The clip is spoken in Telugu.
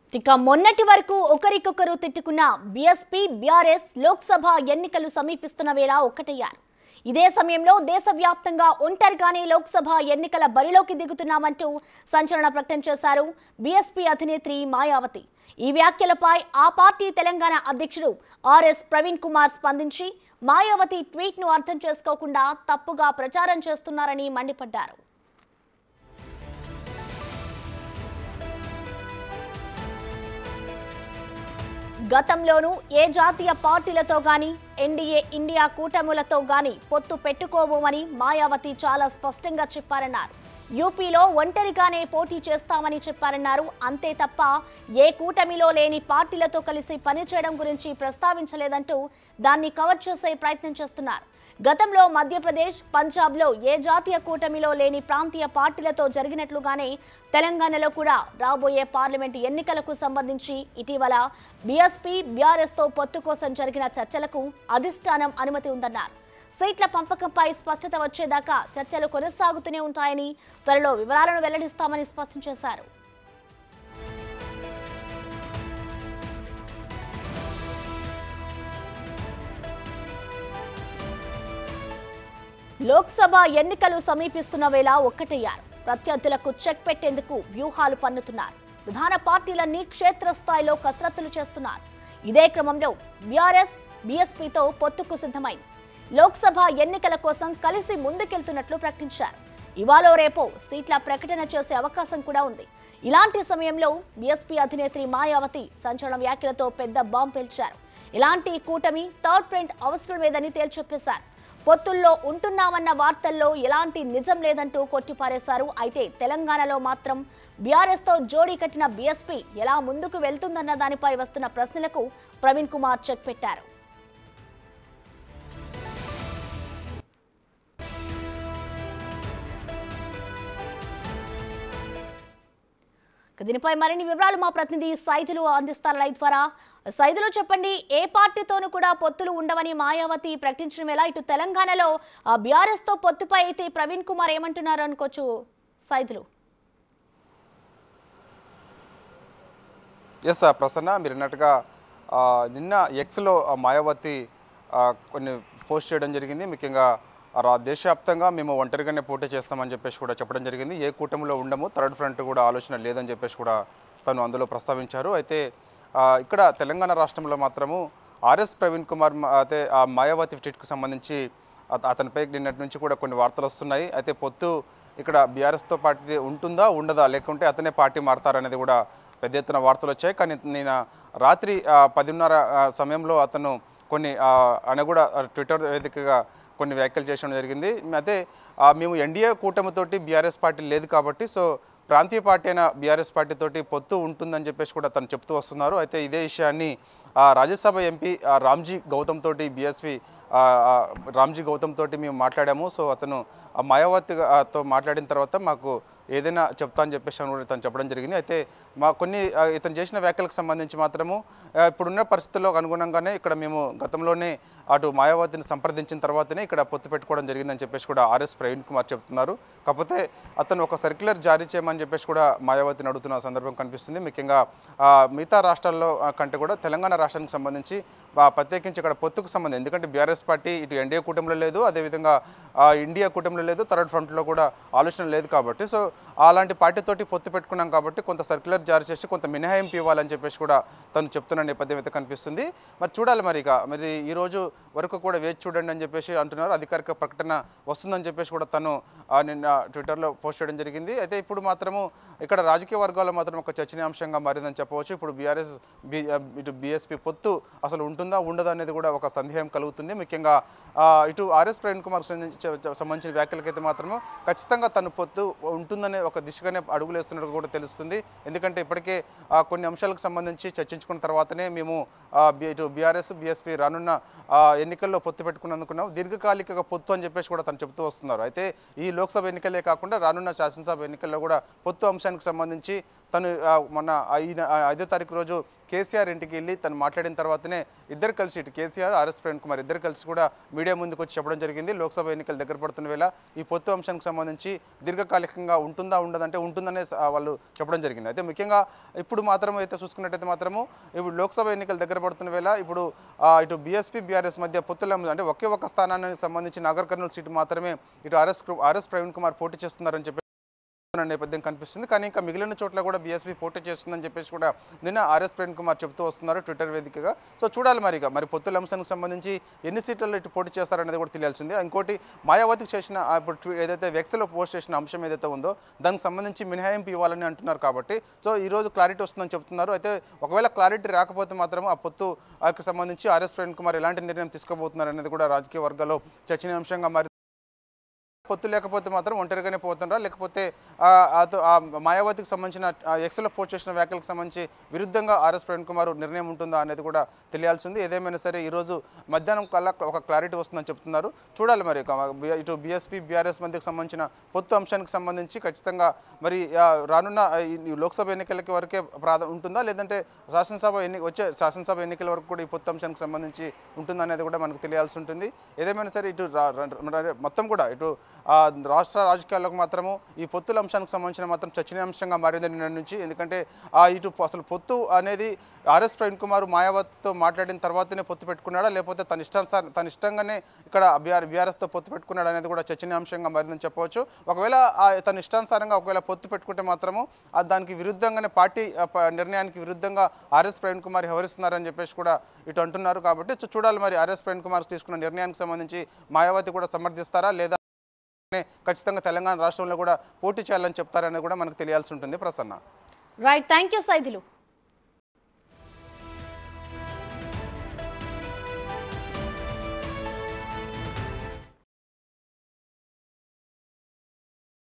ఇక మొన్నటి వరకు ఒకరికొకరు తిట్టుకున్న బీఎస్పీ బీఆర్ఎస్ లోక్సభ ఎన్నికలు సమీపిస్తున్న వేళ ఒక్కటయ్యారు ఇదే సమయంలో దేశవ్యాప్తంగా ఒంటరిగానే లోక్సభ ఎన్నికల బరిలోకి దిగుతున్నామంటూ సంచలన ప్రకటన చేశారు బీఎస్పీ అధినేత్రి మాయావతి ఈ వ్యాఖ్యలపై ఆ పార్టీ తెలంగాణ అధ్యక్షుడు ఆర్ఎస్ ప్రవీణ్ కుమార్ స్పందించి మాయావతి ట్వీట్ను అర్థం చేసుకోకుండా తప్పుగా ప్రచారం చేస్తున్నారని మండిపడ్డారు గతంలోనూ ఏ జాతీయ పార్టీలతో గాని ఎన్డీఏ ఇండియా కూటములతో గాని పొత్తు పెట్టుకోబోమని మాయావతి చాలా స్పష్టంగా చెప్పారన్నారు యూపీలో ఒంటరిగానే పోటీ చేస్తామని చెప్పారన్నారు అంతే తప్ప ఏ కూటమిలో లేని పార్టీలతో కలిసి పనిచేయడం గురించి ప్రస్తావించలేదంటూ దాన్ని కవర్ చేసే ప్రయత్నం చేస్తున్నారు గతంలో మధ్యప్రదేశ్ పంజాబ్లో ఏ జాతీయ కూటమిలో లేని ప్రాంతీయ పార్టీలతో జరిగినట్లుగానే తెలంగాణలో కూడా రాబోయే పార్లమెంటు ఎన్నికలకు సంబంధించి ఇటీవల బీఎస్పీ బీఆర్ఎస్తో పొత్తు కోసం జరిగిన చర్చలకు అధిష్టానం అనుమతి ఉందన్నారు సీట్ల పంపకంపై స్పష్టత వచ్చేదాకా చర్చలు కొనసాగుతూనే ఉంటాయని త్వరలో వివరాలను వెల్లడిస్తామని స్పష్టం చేశారు లోక్సభ ఎన్నికలు సమీపిస్తున్న వేళ ఒక్కటయ్యారు ప్రత్యర్థులకు చెక్ పెట్టేందుకు వ్యూహాలు పన్నుతున్నారు ప్రధాన పార్టీలన్నీ క్షేత్రస్థాయిలో కసరత్తులు చేస్తున్నారు ఇదే క్రమంలో బీఆర్ఎస్ బీఎస్పీతో పొత్తుకు సిద్ధమైంది లోక్సభ ఎన్నికల కోసం కలిసి ముందుకెళ్తున్నట్లు ప్రకటించారు ఇవాళో రేపో సీట్ల ప్రకటన చేసే అవకాశం కూడా ఉంది ఇలాంటి సమయంలో బీఎస్పీ అధినేత్రి మాయావతి సంచలన వ్యాఖ్యలతో పెద్ద బాంబు పేల్చారు ఇలాంటి కూటమి థర్డ్ ఫ్రంట్ అవసరం లేదని తేల్చెప్పేశారు పొత్తుల్లో ఉంటున్నామన్న వార్తల్లో ఎలాంటి నిజం లేదంటూ కొట్టిపారేశారు అయితే తెలంగాణలో మాత్రం బీఆర్ఎస్తో జోడీ కట్టిన బీఎస్పీ ఎలా ముందుకు వెళ్తుందన్న దానిపై వస్తున్న ప్రశ్నలకు ప్రవీణ్ కుమార్ చెక్ పెట్టారు ఇక దీనిపై మరిన్ని వివరాలు మా ప్రతినిధి సైదులు అందిస్తారు లైవ్ ద్వారా సైదులు చెప్పండి ఏ పార్టీతోనూ కూడా పొత్తులు ఉండవని మాయావతి ప్రకటించడం ఎలా ఇటు తెలంగాణలో బీఆర్ఎస్ తో పొత్తుపై అయితే ప్రవీణ్ కుమార్ ఏమంటున్నారు అనుకోవచ్చు సైదులు ఎస్ ప్రసన్న మీరు అన్నట్టుగా ఆ, నిన్న ఎక్స్లో ఆ మాయావతి ఆ, కొన్ని పోస్ట్ చేయడం జరిగింది ముఖ్యంగా ఆ రా దేశవ్యాప్తంగా మేము ఒంటరిగానే పోటీ చేస్తామని చెప్పేసి కూడా చెప్పడం జరిగింది ఏ కూటమిలో ఉండము థర్డ్ ఫ్రంట్ కూడా ఆలోచన లేదని చెప్పేసి కూడా తను అందులో ప్రస్తావించారు అయితే ఆ, ఇక్కడ తెలంగాణ రాష్ట్రంలో మాత్రము ఆర్ఎస్ ప్రవీణ్ కుమార్ మ- అయితే ఆ మాయావతి ట్వీట్కు సంబంధించి అత- అతనిపై నిన్నటి నుంచి కూడా కొన్ని వార్తలు వస్తున్నాయి అయితే పొత్తు ఇక్కడ బీఆర్ఎస్తో పార్టీ ఉంటుందా ఉండదా లేకుంటే అతనే పార్టీ మారతారనేది కూడా పెద్ద ఎత్తున వార్తలు వచ్చాయి కానీ నేను రాత్రి ఆ, పదిన్నర ఆ, సమయంలో అతను కొన్ని ఆ, ఆయన కూడా ట్విట్టర్ వేదికగా కొన్ని వ్యాఖ్యలు చేయడం జరిగింది అయితే ఆ, మేము ఎన్డీఏ కూటమితోటి బీఆర్ఎస్ పార్టీ లేదు కాబట్టి సో ప్రాంతీయ పార్టీ అయిన బీఆర్ఎస్ పార్టీతోటి పొత్తు ఉంటుందని చెప్పేసి కూడా తను చెప్తూ వస్తున్నారు అయితే ఇదే విషయాన్ని ఆ, రాజ్యసభ ఎంపీ ఆ, రామ్జీ గౌతమ్ తోటి బీఎస్పీ రామ్జీ గౌతమ్ తోటి మేము మాట్లాడాము సో అతను ఆ మాయావతి గా- ఆ, తో మాట్లాడిన తర్వాత మాకు ఏదైనా చెప్తా అని చెప్పేసి అని కూడా తను చెప్పడం జరిగింది అయితే మా కొన్ని ఆ, ఇతను చేసిన వ్యాఖ్యలకు సంబంధించి మాత్రము ఆ, ఇప్పుడున్న పరిస్థితుల్లో అనుగుణంగానే ఇక్కడ మేము గతంలోనే అటు మాయావతిని సంప్రదించిన తర్వాతనే ఇక్కడ పొత్తు పెట్టుకోవడం జరిగిందని చెప్పేసి కూడా ఆర్ఎస్ ప్రవీణ్ కుమార్ చెప్తున్నారు కాకపోతే అతను ఒక సర్క్యులర్ జారీ చేయమని చెప్పేసి కూడా మాయావతిని అడుగుతున్న సందర్భం కనిపిస్తుంది ముఖ్యంగా ఆ, మిగతా రాష్ట్రాల్లో ఆ, కంటే కూడా తెలంగాణ రాష్ట్రానికి సంబంధించి ఆ, ప్రత్యేకించి ఇక్కడ పొత్తుకు సంబంధించి ఎందుకంటే బీఆర్ఎస్ పార్టీ ఇటు ఎన్డీఏ కూటమిలో లేదు అదేవిధంగా ఆ, ఇండియా కూటమిలో లేదు థర్డ్ ఫ్రంట్లో కూడా ఆలోచన లేదు కాబట్టి సో అలాంటి పార్టీతోటి పొత్తు పెట్టుకున్నాం కాబట్టి కొంత సర్క్యులర్ జారీ చేసి కొంత మినహాయింపు ఇవ్వాలని చెప్పేసి కూడా తను చెప్తున్న నేపథ్యం అయితే కనిపిస్తుంది మరి చూడాలి మరి ఇక మరి ఈ రోజు వరకు కూడా వేచి చూడండి అని చెప్పేసి అంటున్నారు అధికారిక ప్రకటన వస్తుందని చెప్పేసి కూడా తను ఆ, నిన్న ట్విట్టర్లో పోస్ట్ చేయడం జరిగింది అయితే ఇప్పుడు మాత్రము ఇక్కడ రాజకీయ వర్గాల్లో మాత్రం ఒక చర్చనీయాంశంగా మారిందని చెప్పవచ్చు ఇప్పుడు బీఆర్ఎస్ బి ఇటు బీఎస్పీ పొత్తు అసలు ఉంటుందా ఉండదా అనేది కూడా ఒక సందేహం కలుగుతుంది ముఖ్యంగా ఆ, ఇటు ఆర్ఎస్ ప్రవీణ్ కుమార్ సంబంధించి సంబంధించిన వ్యాఖ్యలకైతే మాత్రము ఖచ్చితంగా తను పొత్తు ఉంటుందనే ఒక దిశగానే అడుగులు వేస్తున్నట్టు కూడా తెలుస్తుంది ఎందుకంటే ఇప్పటికే ఆ, కొన్ని అంశాలకు సంబంధించి చర్చించుకున్న తర్వాతనే మేము ఆ, బి- ఇటు బీఆర్ఎస్ బీఎస్పీ రానున్న ఆ, ఎన్నికల్లో పొత్తు పెట్టుకున్నందుకున్నాం దీర్ఘకాలిక పొత్తు అని చెప్పేసి కూడా తను చెప్తూ వస్తున్నారు అయితే ఈ లోక్సభ ఎన్నికలే కాకుండా రానున్న శాసనసభ ఎన్నికల్లో కూడా పొత్తు అంశానికి సంబంధించి తను ఆ, మొన్న ఐన- ఆ, ఐదో తారీఖు రోజు కేసీఆర్ ఇంటికి వెళ్ళి తను మాట్లాడిన తర్వాతనే ఇద్దరు కలిసి ఇటు కేసీఆర్ ఆర్ఎస్ ప్రవీణ్ కుమార్ ఇద్దరు కలిసి కూడా మీడియా ముందుకు వచ్చి చెప్పడం జరిగింది లోక్సభ ఎన్నికలు దగ్గర పడుతున్న వేళ ఈ పొత్తు అంశానికి సంబంధించి దీర్ఘకాలికంగా ఉంటుందా ఉండదంటే ఉంటుందనే స- వాళ్ళు చెప్పడం జరిగింది అయితే ముఖ్యంగా ఇప్పుడు మాత్రం అయితే చూసుకున్నట్టయితే మాత్రము ఇప్పుడు లోక్సభ ఎన్నికలు దగ్గర పడుతున్న వేళ ఇప్పుడు ఆ, ఇటు బీఎస్పీ బీఆర్ఎస్ మధ్య పొత్తుల అంటే ఒకే ఒక్క స్థానానికి సంబంధించి నగర్ కర్నూలు సీటు మాత్రమే ఇటు ఆర్ఎస్ కు- ఆర్ఎస్ ప్రవీణ్ కుమార్ పోటీ చేస్తున్నారని చెప్పి ఉన్న నేపథ్యం కనిపిస్తుంది కానీ ఇంకా మిగిలిన చోట్ల కూడా బీఎస్పీ పోటీ చేస్తుందని చెప్పేసి కూడా నిన్న ఆర్ఎస్ ప్రవీణ్ కుమార్ చెప్తూ వస్తున్నారు ట్విట్టర్ వేదికగా సో చూడాలి మరి ఇక మరి పొత్తుల అంశానికి సంబంధించి ఎన్ని సీట్లలో ఇటు పోటీ చేస్తారనేది కూడా తెలియాల్సింది ఇంకోటి మాయావతికి చేసిన ఆ ఇప్పుడు ట్వీ- ఏదైతే వెక్స్లో పోస్ట్ చేసిన అంశం ఏదైతే ఉందో దానికి సంబంధించి మినహాయింపు ఇవ్వాలని అంటున్నారు కాబట్టి సో ఈ రోజు క్లారిటీ వస్తుందని చెప్తున్నారు అయితే ఒకవేళ క్లారిటీ రాకపోతే మాత్రం ఆ పొత్తు ఆ కి సంబంధించి ఆర్ఎస్ ప్రవీణ్ కుమార్ ఎలాంటి నిర్ణయం తీసుకోబోతున్నారు అనేది కూడా రాజకీయ వర్గాల్లో చర్చనీయాంశంగా మారి పొత్తు లేకపోతే మాత్రం ఒంటరిగానే పోతున్నారా లేకపోతే ఆ, అత- ఆ మాయావతికి సంబంధించిన ఆ ఎక్స్లో పోస్ట్ చేసిన వ్యాఖ్యలకు సంబంధించి విరుద్ధంగా ఆర్ఎస్ ప్రవీణ్ కుమార్ నిర్ణయం ఉంటుందా అనేది కూడా తెలియాల్సి ఉంది ఏదేమైనా సరే ఈరోజు మధ్యాహ్నం కల్లా ఒక క్లారిటీ వస్తుందని చెప్తున్నారు చూడాలి మరి ఇక బి- ఇటు బీఎస్పీ బీఆర్ఎస్ మధ్యకు సంబంధించిన పొత్తు అంశానికి సంబంధించి ఖచ్చితంగా మరి ఆ, రానున్న ఆ, ఈ లోక్సభ ఎన్నికలకి వరకే ప్రాధ ఉంటుందా లేదంటే శాసనసభ ఎన్ని వచ్చే శాసనసభ ఎన్నికల వరకు కూడా ఈ పొత్తు అంశానికి సంబంధించి ఉంటుందా అనేది కూడా మనకు తెలియాల్సి ఉంటుంది ఏదేమైనా సరే ఇటు రా- ర- మొత్తం కూడా ఇటు ఆ, రాష్ట్ర రాజకీయాలకు మాత్రము ఈ పొత్తుల అంశానికి సంబంధించిన మాత్రం చర్చనీయాంశంగా మారింది నిన్న నుంచి ఎందుకంటే ఆ ఇటు అసలు పొత్తు అనేది ఆర్ఎస్ ప్రవీణ్ కుమార్ మాయావతితో మాట్లాడిన తర్వాతనే పొత్తు పెట్టుకున్నాడా లేకపోతే తన ఇష్టానుసారం తన ఇష్టంగానే ఇక్కడ బీఆర్ బీఆర్ఎస్తో పొత్తు పెట్టుకున్నాడు అనేది కూడా చర్చనీయాంశంగా మారిందని చెప్పవచ్చు ఒకవేళ ఆ తన ఇష్టానుసారంగా ఒకవేళ పొత్తు పెట్టుకుంటే మాత్రము ఆ దానికి విరుద్ధంగానే పార్టీ ఆ, ప- నిర్ణయానికి విరుద్ధంగా ఆర్ఎస్ ప్రవీణ్ కుమార్ వ్యవహరిస్తున్నారని చెప్పేసి కూడా ఇటు అంటున్నారు కాబట్టి చూ- చూడాలి మరి ఆర్ఎస్ ప్రవీణ్ కుమార్ తీసుకున్న నిర్ణయానికి సంబంధించి మాయావతి కూడా సమర్థిస్తారా లేదా ఖచ్చితంగా తెలంగాణ రాష్ట్రంలో కూడా పోటీ చేయాలని చెప్తారనేది కూడా మనకు తెలియాల్సి ఉంటుంది Prasanna right thank you Saidulu